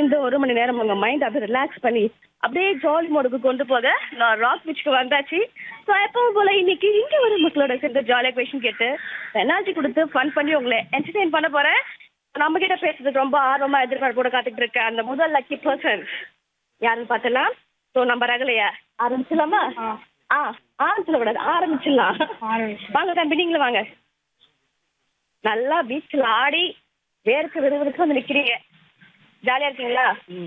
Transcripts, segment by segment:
இந்த ஒரு மணி நேரம் உங்க மைண்ட் அப்படியே ரிலாக்ஸ் பண்ணி அப்படியே ஜாலி மோடுக்கு கொண்டு போக நான் ராக் பீச்சுக்கு வந்தாச்சு ஸோ எப்பவும் போல இன்னைக்கு இங்க ஒரு மக்களோட சேர்ந்து ஜாலியாக கொஷின் கேட்டு எனர்ஜி கொடுத்து ஃபன் பண்ணி உங்களை என்டர்டெயின் பண்ண போறேன் நம்ம கிட்ட பேசுறதுக்கு ரொம்ப ஆர்வமா எதிர்பார்ப்போட காத்துட்டு இருக்க அந்த முதல் லக்கி பர்சன் யாருன்னு பார்த்தலாம் ஸோ நம்ம ரகலையா ஆரம்பிச்சிடலாமா ஆ ஆரம்பிச்சிடக்கூடாது ஆரம்பிச்சிடலாம் வாங்க தம்பி நீங்களும் வாங்க நல்லா பீச்சில் ஆடி வேர்க்கு விறுவிறுக்கு வந்து நிக்கிறீங்க ஜாலியா இருக்கீங்களா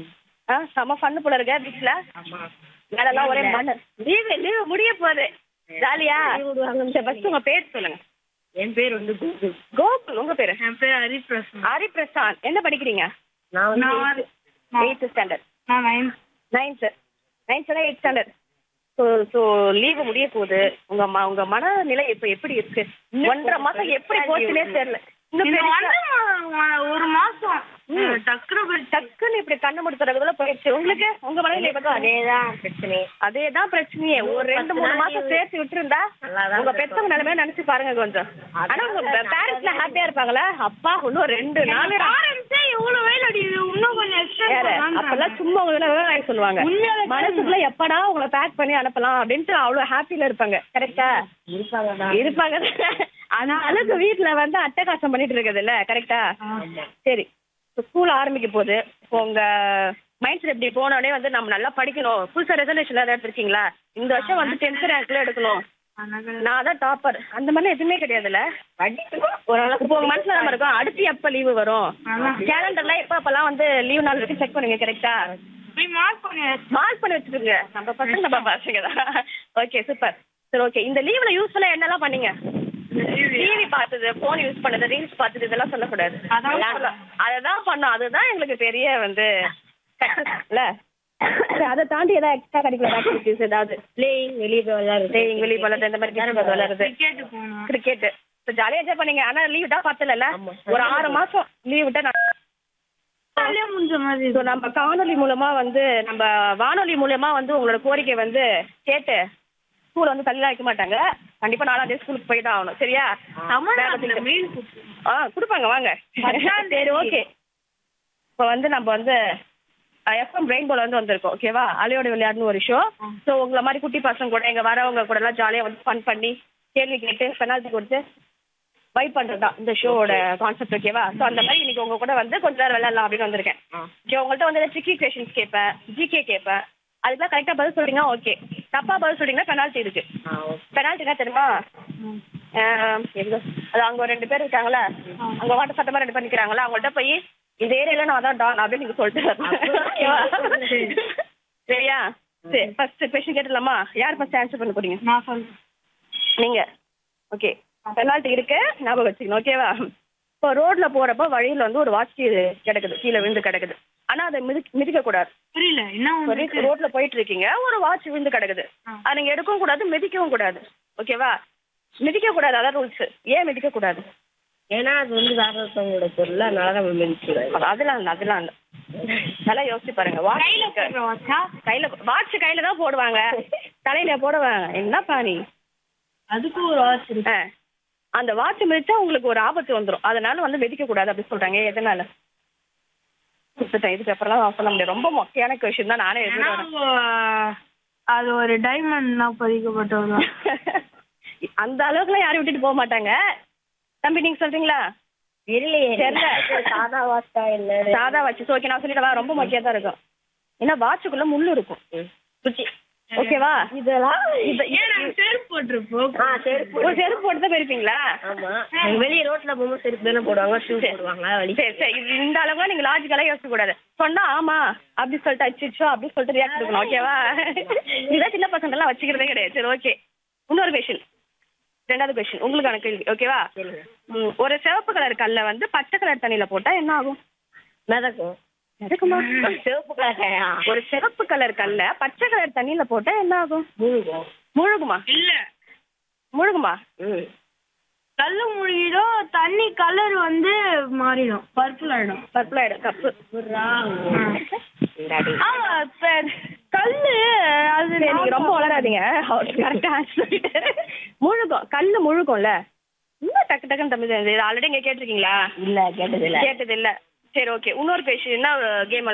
ஆ செம ஃபன்னு போல இருக்க பீச்ல மேலெல்லாம் ஒரே மண் லீவு லீவு முடிய போகுது ஜாலியா சரி ஃபர்ஸ்ட் உங்க பேர் சொல்லுங்க என் பேர் வந்து கோகுல் கோகுல் உங்க பேரு என் பேர் ஹரிபிரசன் ஹரி பிரசாந்த் என்ன படிக்கிறீங்க நான் நான் வந்து எயித்து ஸ்டாண்டர்ட் நான் நைன் நைன்த்து நைன்த்ல eight standard so so leave முடிய போகுது உங்க ம உங்க மனநிலை இப்போ எப்படி இருக்கு ஒன்றரை மாசம் எப்படி போச்சுனே தெரியல இன்னும் இந்த பெருசா- வந்து ம- ஒரு மாசம் ம். டக்குனு போயிடுச்சு. டக்குன்னு இப்படி கண்ணு முடித்துறதுல போயிடுச்சு உங்களுக்கு உங்க மனநிலை பார்த்தா அதேதான் பிரச்சனை அதேதான் பிரச்சனையே ஒரு ரெண்டு மூணு மாசம் சேர்த்து விட்டுருந்தா நல்லாதான் உங்க பெத்தவங்க நிலைமையை நினைச்சு பாருங்க கொஞ்சம் ஆனா உங்க பேரண்ட்ஸ்ல ஹாப்பியா இருப்பாங்களா அப்பா இன்னும் ரெண்டு நாள் ஆரம்பிச்சா எவ்வளவு வெயில் அடிக்குது இன்னும் கொஞ்சம் extend வேற பண்ணலாம்ன்றாங்க. அப்பெல்லாம் சும்மா உங்களை விவசாயம் சொல்லுவாங்க உண்மையாவே மனசுக்குள்ள எப்படா உங்களை பேக் பண்ணி அனுப்பலாம் அப்படின்ட்டு அவ்வளவு ஹாப்பில இருப்பாங்க கரெக்டா இருப்பாங்க இருப்பாங்க ஆனா அளவுக்கு வீட்டுல வந்து அட்டகாசம் பண்ணிட்டு இருக்குது இல்ல கரெக்டா சரி ஸ்கூல் ஆரம்பிக்க போகுது இப்போ உங்க மைண்ட் செட் இப்படி போனோடனே வந்து நம்ம நல்லா படிக்கணும் புதுசா ரெசல்யூஷன் ஏதாவது எடுத்திருக்கீங்களா இந்த வருஷம் வந்து டென்த் ரேங்க்ல எடுக்கணும் அதனால நான் தான் டாப்பர் அந்த மாதிரி எதுவுமே கிடையாதுல்ல படிக்கணும் ஓரளவுக்கு இப்போ உங்க மனசுல நம்ம இருக்கும் அடுத்து எப்ப லீவு வரும் அதான். கேலண்டர்ல எப்ப அப்பெல்லாம் வந்து லீவ் நாள் வரைக்கும் செக் பண்ணுங்க கரெக்டா போய் மார்க் பண்ணி மார்க் பண்ணி வச்சுருங்க நம்ம பசங்க நம்ம பசங்க தான் ஓகே சூப்பர் சரி ஓகே இந்த லீவ்ல யூஸ்ஃபுல்லா என்னெல்லாம் பண்ணீங்க டிவி பார்த்தது போன் யூஸ் பண்ணது ரீல்ஸ் பார்த்தது இதெல்லாம் சொல்லக்கூடாது அதான் அதெல்லாம் அததான் பண்ணோம் அதுதான் எங்களுக்கு பெரிய வந்து success இல்ல சரி, அதை தாண்டி ஏதாவது எக்ஸ்ட்ரா கரிக்குலர் ஆக்டிவிட்டிஸ் ஏதாவது பிளேயிங் வெளியே போய் விளையாடுறது பிளேயிங் வெளியே போகிறது இந்த மாதிரி கேம் விளையாடுறது கிரிக்கெட் போனோம் கிரிக்கெட் ஜாலியா என்ஜாய் பண்ணீங்க ஆனா லீவ் தான் பத்தல ஆமா. ஒரு ஆறு மாசம் லீவ் விட்டா நான் ஜாலியா முடிஞ்ச மாதிரி ஸோ நம்ம காணொலி மூலமா வந்து நம்ம வானொலி மூலமா வந்து உங்களோட கோரிக்கை வந்து கேட்டு ஸ்கூல் வந்து தள்ளிலாம் வைக்க மாட்டாங்க கண்டிப்பா நாலாம் தேதி ஸ்கூலுக்கு போய் தான் ஆகணும் சரியா தமிழ்நாட்டுல மெயில் ஆ கொடுப்பாங்க வாங்க சரி ஓகே இப்போ வந்து நம்ம வந்து எஃப்எம் ரெயின்போல வந்து வந்திருக்கோம் ஓகேவா அலையோட விளையாடுன்னு ஒரு ஷோ ஸோ உங்களை மாதிரி குட்டி பசங்க கூட எங்க வரவங்க கூட எல்லாம் ஜாலியாக வந்து ஃபன் பண்ணி கேள்வி கேட்டு பெனால்ட்டி கொடுத்து வைப் பண்ணுறது தான் இந்த ஷோவோட கான்செப்ட் ஓகேவா ஸோ அந்த மாதிரி இன்னைக்கு உங்க கூட வந்து கொஞ்ச நேரம் விளையாடலாம் அப்படின்னு வந்திருக்கேன் ஓகே உங்கள்கிட்ட வந்து ட்ரிக்கி கொஷின்ஸ் கேட்பேன் ஜிகே கேட்பேன் அதுக்கெல்லாம் கரெக்டாக பதில் சொல்றீங்கன்னா ஓகே தப்பாக பதில் சொல்றீங்கன்னா பெனால்ட்டி இருக்கு பெனால்ட்டினா தெரியுமா ஆஹ் எங்க அது அங்க ஒரு ரெண்டு பேர் இருக்காங்களா அங்க வாட்ட சட்டமா ரெண்டு பேர் நிக்கிறாங்களா அவங்கள்ட்ட போய் இந்த ஏரியால நான் தான் டான் அப்படின்னு நீங்க சொல்லிட்டு வரணும். ஓகேவா? சரியா சரி ஃபர்ஸ்ட் கொஸ்டின் கேட்டுலாமா யார் ஃபர்ஸ்ட் ஆன்சர் பண்ண போறீங்க நான் சொல்றேன் நீங்க ஓகே பெனால்ட்டி இருக்கு ஞாபகம் வச்சுக்கணும் ஓகேவா இப்போ ரோட்ல போறப்ப வழியில வந்து ஒரு வாட்ச் கிடக்குது கீழே விழுந்து கிடக்குது ஆனா அதை மிதி மிதிக்க கூடாது புரியல என்ன ஒண்ணு இருக்கு? ரோட்ல போயிட்டு இருக்கீங்க ஒரு வாட்ச் விழுந்து கிடக்குது ஆ. அதை நீங்க எடுக்கவும் கூடாது மிதிக்கவும் கூடாது ஓகேவா மிதிக்க கூடாது அதான் ரூல்ஸ் ஏன் மிதிக்க கூடாது ஏன்னா அது வந்து வேற ஒருத்தவங்களோட பொருள் அதனால நம்ம மெதிச்சுடாது அதெல்லாம் இல்ல அதெல்லாம் இல்ல நல்லா யோசிச்சு பாருங்க கையில வாட்ச் போடுற வாட்சா கையில வாட்ச் கையில தான் போடுவாங்க தலையில போடுவாங்க என்னப்பா நீ அதுக்கு ஒரு வாட்ச் இருக்கு ஆ. அந்த வாட்ச் மிதிச்சா உங்களுக்கு ஒரு ஆபத்து வந்துரும் அதனால வந்து மிதிக்க கூடாது அப்படி சொல்றாங்க எதனால கொடுத்துட்டேன் இதுக்கு அப்புறம் சொல்ல முடியாது ரொம்ப மொக்கையான கொஸ்டின் தான் நானே ஏன்னா எழுதுறேன் அவங்க, அது ஒரு டைமண்ட்னா பதிக்கப்பட்டது அந்த அளவுக்குலாம் யாரும் விட்டுட்டு போக மாட்டாங்க தம்பி நீங்க சொல்றீங்களா தெரியலையே தெரியல. சாதா வாஸ்தா என்ன சாதா வாட்ச் ஓகே நான் சொல்லிடவா ரொம்ப மொக்கையா தான் இருக்கும் ஏன்னா வாட்சுக்குள்ள முள்ளு இருக்கும் குச்சி ஓகேவா இதெல்லாம் இது ஏன் நாங்க செருப்பு போட்டிருப்போம் ஆ செருப்பு ஒரு செருப்பு போட்டு தான் போயிருப்பீங்களா ஆமா வெளியே ரோட்ல போகும்போது செருப்பு தானே போடுவாங்க ஷூ போடுவாங்க வலி சரி சரி இது இந்த அளவுக்கு நீங்க லாஜிக்கலா யோசிக்க கூடாது சொன்னா ஆமா அப்படி சொல்லிட்டு அச்சிச்சோ அப்படி சொல்லிட்டு ரியாக்ட் இருக்கணும் ஓகேவா இதான் சின்ன பசங்க எல்லாம் வச்சுக்கிறதே கிடையாது சரி ஓகே இன்னொரு கொஷின் ரெண்டாவது கொஷின் உங்களுக்கான கேள்வி ஓகேவா கேளுங்க ம், ஒரு சிவப்பு கலர் கல்ல வந்து பச்சை கலர் தண்ணியில போட்டா என்ன ஆகும் மிதக்கும் எதுக்குமா சிவப்பு கலக்கையா ஒரு சிவப்பு கலர் கல்ல பச்சை கலர் தண்ணியில போட்டா என்ன ஆகும் மூழ்கும் முழுகுமா இல்ல முழுகுமா ம் கல்லு முழுகிடும் தண்ணி கலர் வந்து மாறிடும் பர்பிள் ஆயிடும் பர்பிள் ஆயிடும் கப்பு இந்தாடி. ஆமா இப்ப கல்லு அது சரி நீங்க ரொம்ப வளராதீங்க கரெக்டா சொல்லிட்டு முழுகும் கல்லு முழுகும்ல இன்னும் டக்கு டக்குன்னு தம்பி இது ஆல்ரெடி இங்க கேட்டிருக்கீங்களா இல்ல கேட்டது இல்ல கேட்டது இல்ல சரி ஓகே இன்னொரு கொஸ்டின் என்ன கேம்